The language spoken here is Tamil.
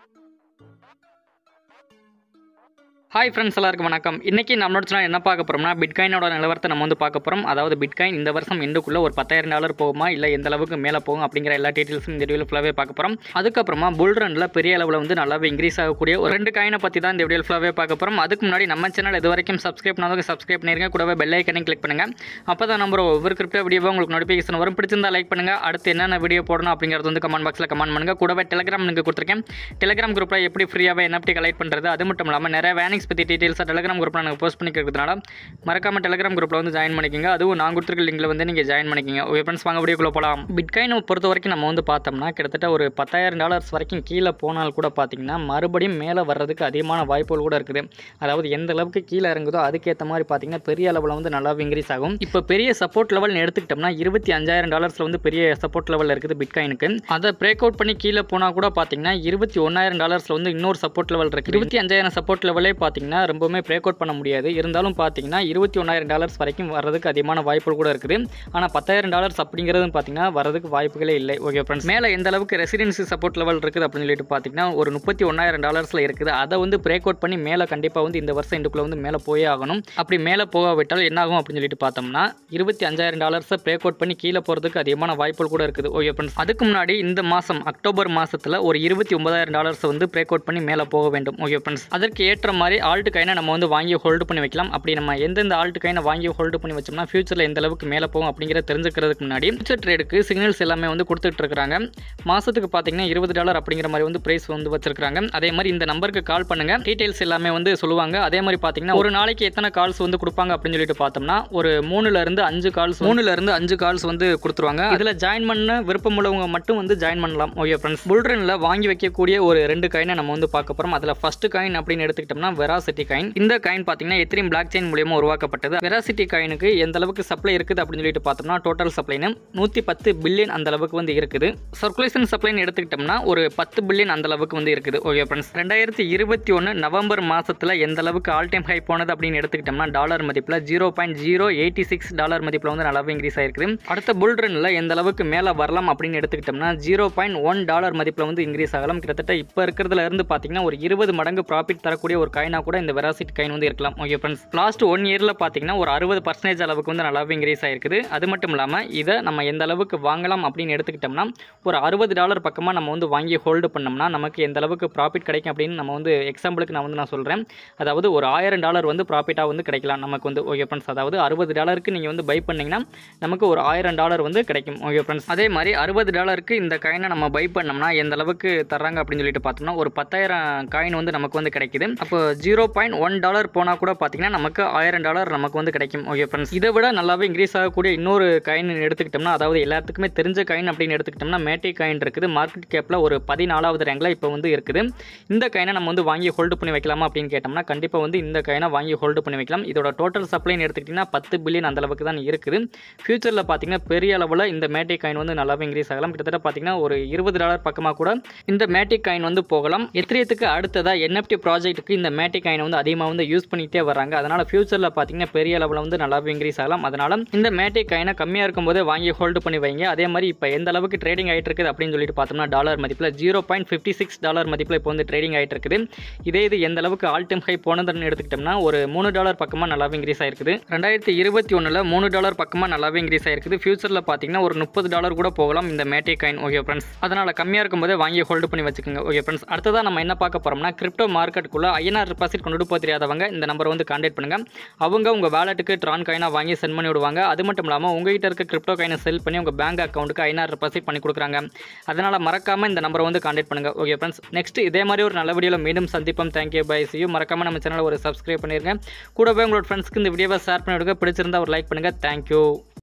ஹாய் ஃப்ரெண்ட்ஸ் எல்லாருக்கும் வணக்கம் இன்றைக்கி நம்மளோட சேனல் என்ன பார்க்க போகிறோம்னா பிட்காயினோட நிலவரத்தை நம்ம வந்து பார்க்க போகிறோம் அதாவது பிட்காயின் இந்த வருஷம் எண்டுக்குள்ளே ஒரு பத்தாயிரம் டாலர் போகுமா இல்லை எந்த அளவுக்கு மேலே போகும் அப்படிங்கிற எல்லா டீட்டெயில்ஸும் இந்த வீடியோவில் ஃபுல்லாகவே பார்க்க போகிறோம் அதுக்கப்புறமா புல் ரனில் பெரிய அளவில் வந்து நல்லாவே இன்க்ரீஸ் ஆகக்கூடிய ஒரு ரெண்டு காயினை பற்றி தான் இந்த வீடியோ ஃபுல்லாகவே பார்க்க போகிறோம் அதுக்கு முன்னாடி நம்ம சேனல் இது வரைக்கும் சப்ஸ்கிரைப் பண்ணாதவங்க சப்ஸ்கிரைப் பண்ணிருங்க கூடவே பெல் ஐக்கனையும் கிளிக் பண்ணுங்கள் அப்போ தான் நம்ம ஒவ்வொரு கிரிப்டோ வீடியோவும் உங்களுக்கு நோட்டிஃபிகேஷன் வரும் பிடிச்சிருந்தா லைக் பண்ணுங்கள் அடுத்து என்னென்ன வீடியோ போடணும் அப்படிங்கிறது வந்து கமெண்ட் பாக்ஸில் கமெண்ட் பண்ணுங்கள் கூடவே டெலிகிராம் லிங்க் கொடுத்துருக்கேன் டெலிகிராம் குரூப்பில் எப்படி ஃப்ரீயாகவே NFT கலெக்ட் பண்ணுறது அது மட்டும் இல்லாமல் நிறைய வேனிங்ஸ் பற்றி டீட்டெயில்ஸாக டெலிகிராம் குரூப்பில் நாங்கள் போஸ்ட் பண்ணிக்கிறதுனால மறக்காம டெலிகிராம் குரூப்பில் வந்து ஜாயின் பண்ணிக்கோங்க அதுவும் நான் கொடுத்துருக்க லிங்கில் வந்து நீங்கள் ஜாயின் பண்ணிக்கோங்க ஓகே ஃப்ரெண்ட்ஸ் வாங்க வீடியோக்குள்ளே போகலாம் பிட்காயின் பொறுத்த வரைக்கும் நம்ம வந்து பார்த்தோம்னா கிட்டத்தட்ட ஒரு பத்தாயிரம் டாலர்ஸ் வரைக்கும் கீழே போனால் கூட பார்த்தீங்கன்னா மறுபடியும் மேலே வர்றதுக்கு அதிகமான வாய்ப்புகள் கூட இருக்குது அதாவது எந்த அளவுக்கு கீழே இறங்குதோ அதுக்கேற்ற மாதிரி பார்த்தீங்கன்னா பெரிய அளவில் வந்து நல்லாவே இன்க்ரீஸ் ஆகும் இப்போ பெரிய சப்போர்ட் லெவல் எடுத்துக்கிட்டோம்னா இருபத்தி அஞ்சாயிரம் டாலர்ஸில் வந்து பெரிய சப்போர்ட் லெவல் இருக்குது பிட்காயினுக்கு அதை பிரேக் அவுட் பண்ணி கீழே போனால் கூட பார்த்தீங்கன்னா இருபத்தி ஒன்றாயிரம் டாலர்ஸில் வந்து இன்னொரு சப்போர்ட் லெவல் இருக்குது இருபத்தி அஞ்சாயிரம் சப்போர்ட் லெவலே பார்த்தீங்கன்னா ரொம்பவுமே பிரேக் அவுட் பண்ண முடியாது இருந்தாலும் பார்த்தீங்கன்னா இருபத்தி ஒன்றாயிரம் டாலர்ஸ் வரைக்கும் வர்றதுக்கு அதிகமான வாய்ப்புகள் கூட இருக்குது ஆனால் பத்தாயிரம் டாலர்ஸ் அப்படிங்கிறது பார்த்தீங்கன்னா வரதுக்கு வாய்ப்புகளே இல்லை ஓகே ஃப்ரெண்ட்ஸ் மேலே எந்த அளவுக்கு ரெசிடென்சி சப்போர்ட் லெவல் இருக்குது அப்படின்னு சொல்லிட்டு பார்த்தீங்கன்னா ஒரு முப்பத்தி ஒன்றாயிரம் டாலர்ஸில் இருக்குது அதை வந்து பிரேக் அவுட் பண்ணி மேலே கண்டிப்பாக வந்து இந்த வருஷம் இண்டுக்குள்ளே வந்து மேலே போயே ஆகணும் அப்படி மேலே போகாவிட்டால் என்ன ஆகும் அப்படின்னு சொல்லிட்டு பார்த்தோம்னா இருபத்தி அஞ்சாயிரம் டாலர்ஸை பிரேக் அவுட் பண்ணி கீழே போகிறதுக்கு அதிகமான வாய்ப்புகள் கூட இருக்குது ஓகே ஃப்ரெண்ட்ஸ் அதுக்கு முன்னாடி இந்த மாதம் அக்டோபர் மாதத்தில் ஒரு இருபத்தி ஒன்பதாயிரம் டாலர்ஸ் வந்து பிரேக் அவுட் பண்ணி மேலே போக வேண்டும் ஓகே ஃப்ரெண்ட்ஸ் அதற்கு ஏற்ற மாதிரி ஆல்ட் காயினை நம்ம வந்து வாங்கி ஹோல்டு பண்ணி வைக்கலாம் அப்படி நம்ம எந்தெந்த ஆல்ட் காயினை வாங்கி ஹோல்டு பண்ணி வச்சோம்னா ஃபியூச்சரில் எந்த அளவுக்கு மேலே போகும் அப்படிங்கிறத தெரிஞ்சுக்கிறதுக்கு முன்னாடி ஃபியூச்சர் ட்ரேடுக்கு சிக்னல்ஸ் எல்லாமே வந்து கொடுத்துட்டு இருக்காங்க மாதத்துக்கு பார்த்தீங்கன்னா இருபது டாலர் அப்படிங்கிற மாதிரி வந்து ப்ரைஸ் வந்து வச்சிருக்காங்க அதே மாதிரி இந்த நம்பருக்கு கால் பண்ணுங்க டீடைல்ஸ் எல்லாமே வந்து சொல்லுவாங்க அதே மாதிரி பார்த்தீங்கன்னா ஒரு நாளைக்கு எத்தனை கால்ஸ் வந்து கொடுப்பாங்க அப்படின்னு சொல்லிட்டு பார்த்தோம்னா ஒரு மூணுல இருந்து அஞ்சு கால்ஸ் மூணுல இருந்து அஞ்சு கால்ஸ் வந்து கொடுத்துருவாங்க இதில் ஜாயின் பண்ண விருப்பம் உள்ளவங்க மட்டும் வந்து ஜாயின் பண்ணலாம் ஓகே ஃப்ரெண்ட்ஸ் புல்ரனில் வாங்கி வைக்கக்கூடிய ஒரு ரெண்டு காயினை நம்ம வந்து பார்க்க போகிறோம் அதில் ஃபர்ஸ்ட் காயின் அப்படின்னு எடுத்துக்கிட்டோம்னா வெராசிட்டி காயின் இந்த காயின் பார்த்தீங்கன்னா எத்திரியும் பிளாக் செயின் மூலியமா உருவாக்கப்பட்டது வெராசிட்டி காயினுக்கு எந்த அளவுக்கு சப்ளை இருக்குது அப்படின்னு சொல்லிட்டு பார்த்தோம்னா டோட்டல் சப்ளைனு நூற்றி பத்து பில்லியன் அந்த அளவுக்கு வந்து இருக்குது சர்க்குலேஷன் சப்ளைன்னு எடுத்துக்கிட்டோம்னா ஒரு பத்து பில்லியன் அந்த அளவுக்கு வந்து இருக்குது ஓகே ஃப்ரெண்ட்ஸ் ரெண்டாயிரத்தி இருபத்தி ஒன்று நவம்பர் மாதத்தில் எந்த அளவுக்கு ஆல் டைம் ஹை போனது அப்படின்னு எடுத்துக்கிட்டோம்னா டாலர் மதிப்பில் zero point zero eighty six dollar மதிப்பில் வந்து நல்லாவே இன்க்ரீஸ் ஆயிருக்குது அடுத்த புல் ரன்னில் எந்த அளவுக்கு மேலே வரலாம் அப்படின்னு எடுத்துக்கிட்டோம்னா ஜீரோ பாயிண்ட் ஒன் டாலர் மதிப்பில் வந்து இன்க்ரீஸ் ஆகலாம் கிட்டத்தட்ட இப்போ இருக்கிறதுல இருந்து பார்த்தீங்கன்னா ஒரு இருபது மடங்கு ப்ராஃபிட் தரக்கூடிய ஒரு காயினாக கூட இந்த வெராசிட் காயின் வந்து இருக்கலாம் ஓகே ஃப்ரெண்ட்ஸ் லாஸ்ட் ஒன் இயரில் பார்த்தீங்கன்னா ஒரு அறுபது பர்சன்டேஜ் அளவுக்கு வந்து நல்லாவே இன்க்ரீஸ் ஆயிருக்குது அது மட்டும் இல்லாமல் இதை நம்ம எந்த அளவுக்கு வாங்கலாம் அப்படின்னு எடுத்துக்கிட்டோம்னா ஒரு அறுபது டாலர் பக்கமாக நம்ம வந்து வாங்கி ஹோல்டு பண்ணோம்னா நமக்கு எந்த அளவுக்கு ப்ராஃபிட் கிடைக்கும் அப்படின்னு நம்ம வந்து எக்ஸாம்பிளுக்கு நான் வந்து நான் சொல்கிறேன் அதாவது ஒரு ஆயிரம் டாலர் வந்து ப்ராஃபிட்டாக வந்து கிடைக்கலாம் நமக்கு வந்து ஓகே ஃப்ரெண்ட்ஸ் அதாவது அறுபது டாலருக்கு நீங்கள் வந்து பை பண்ணிங்கன்னா நமக்கு ஒரு ஆயிரம் டாலர் வந்து கிடைக்கும் ஓகே ஃப்ரெண்ட்ஸ் அதே மாதிரி அறுபது டாலருக்கு இந்த காயினை நம்ம பை பண்ணோம்னா எந்த அளவுக்கு தர்றாங்க அப்படின்னு சொல்லிட்டு பார்த்தோம்னா ஒரு பத்தாயிரம் காயின் வந்து நமக்கு வந்து கிடைக்குது அப்போ ஜீரோ பாயிண்ட் ஒன் டாலர் போனால் கூட பார்த்தீங்கன்னா நமக்கு ஆயிரம் டாலர் நமக்கு வந்து கிடைக்கும் ஓகே ஃப்ரெண்ட்ஸ் இதை விட நல்லாவே இன்க்ரீஸ் ஆகக்கூடிய இன்னொரு காயின் எடுத்துக்கிட்டோம்னா அதாவது எல்லாத்துக்குமே தெரிஞ்ச காயின் அப்படின்னு எடுத்துக்கிட்டோம்னா மேட்டி காயின் இருக்குது மார்க்கெட் கேப்பில் ஒரு பதினாலாவது ரேங்கில் இப்போ வந்து இருக்குது இந்த காயினை நம்ம வந்து வாங்கி ஹோல்டு பண்ணி வைக்கலாமா அப்படின்னு கேட்டோம்னா கண்டிப்பாக வந்து இந்த காயினை வாங்கி ஹோல்டு பண்ணி வைக்கலாம் இதோட டோட்டல் சப்ளைன்னு எடுத்துக்கிட்டிங்கன்னா பத்து பில்லியன் அந்த அளவுக்கு தான் இருக்குது ஃபியூச்சரில் பார்த்தீங்கன்னா பெரிய அளவில் இந்த மேட்டிக் காயின் வந்து நல்லாவே இன்க்ரீஸ் ஆகலாம் கிட்டத்தட்ட பார்த்தீங்கன்னா ஒரு இருபது டாலர் பக்கமாக கூட இந்த மேட்டிக் காயின் வந்து போகலாம் எத்திரியத்துக்கு அடுத்ததாக என்எஃப்டி ப்ராஜெக்ட்டுக்கு இந்த மேட்டிக் காயினை வந்து அதிகமாக வந்து யூஸ் பண்ணிகிட்டே வராங்க அதனால் ஃபியூச்சரில் பார்த்தீங்கன்னா பெரிய அளவில் வந்து நல்லாவே இன்க்ரீஸ் ஆகலாம் அதனால் இந்த மேட்டிக் காயினை கம்மியாக இருக்கும்போதே வாங்கி ஹோல்டு பண்ணி வைங்க அதே மாதிரி இப்போ எந்த அளவுக்கு ட்ரேடிங் ஆகிட்டு இருக்குது அப்படின்னு சொல்லிட்டு பார்த்தோம்னா டாலர் மதிப்பில் zero point fifty six dollar மதிப்பில் இப்போ வந்து ட்ரேடிங் ஆகிட்டு இருக்குது இதே இது எந்த அளவுக்கு ஆல் டைம் ஹை போனதுன்னு எடுத்துக்கிட்டோம்னா ஒரு மூணு டாலர் பக்கமாக நல்லாவே இன்க்ரீஸ் ஆயிருக்குது ரெண்டாயிரத்தி இருபத்தி ஒன்றில் மூணு டாலர் பக்கமாக நல்லாவே இன்க்ரீஸ் ஆயிருக்குது ஃபியூச்சரில் பார்த்தீங்கன்னா ஒரு முப்பது டாலர் கூட போகலாம் இந்த மேட்டே காயின் ஓகே ஃப்ரெண்ட்ஸ் அதனால் கம்மியாக இருக்கும்போதே வாங்கி ஹோல்டு பண்ணி வச்சுக்கோங்க ஓகே ஃப்ரெண்ட்ஸ் அடுத்ததாக நம்ம என்ன பார்க்க போகிறோம்னா கிரிப்டோ மார்க்கெட்டுக்குள்ளே ஐஎன்ஆர் டெபாசிட் கொண்டு போக தெரியாதவங்க இந்த நம்பரை வந்து கான்டாக்ட் பண்ணுங்கள் அவங்க உங்கள் வேலெட்டுக்கு ட்ரான் காயினாக வாங்கி சென்ட் பண்ணி விடுவாங்க அது மட்டும் இல்லாமல் உங்ககிட்ட இருக்க கிரிப்டோ காயினை செல் பண்ணி உங்கள் பேங்க் அக்கௌண்ட்டுக்கு ஐஎன்ஆர் டெபாசிட் பண்ணி கொடுக்குறாங்க அதனால் மறக்காமல் இந்த நம்பரை வந்து கான்டாக்ட் பண்ணுங்கள் ஓகே ஃப்ரெண்ட்ஸ் நெக்ஸ்ட் இதே மாதிரி ஒரு நல்ல வீடியோவில் மீண்டும் சந்திப்போம் தேங்க்யூ பை சியூ மறக்காமல் நம்ம சேனலை ஒரு சப்ஸ்கிரைப் பண்ணிருங்க கூடவே உங்களோட ஃப்ரெண்ட்ஸ்க்கு இந்த வீடியோவை ஷேர் பண்ணி விடுங்க பிடிச்சிருந்தா ஒரு லைக் பண்ணுங்கள் தேங்க்யூ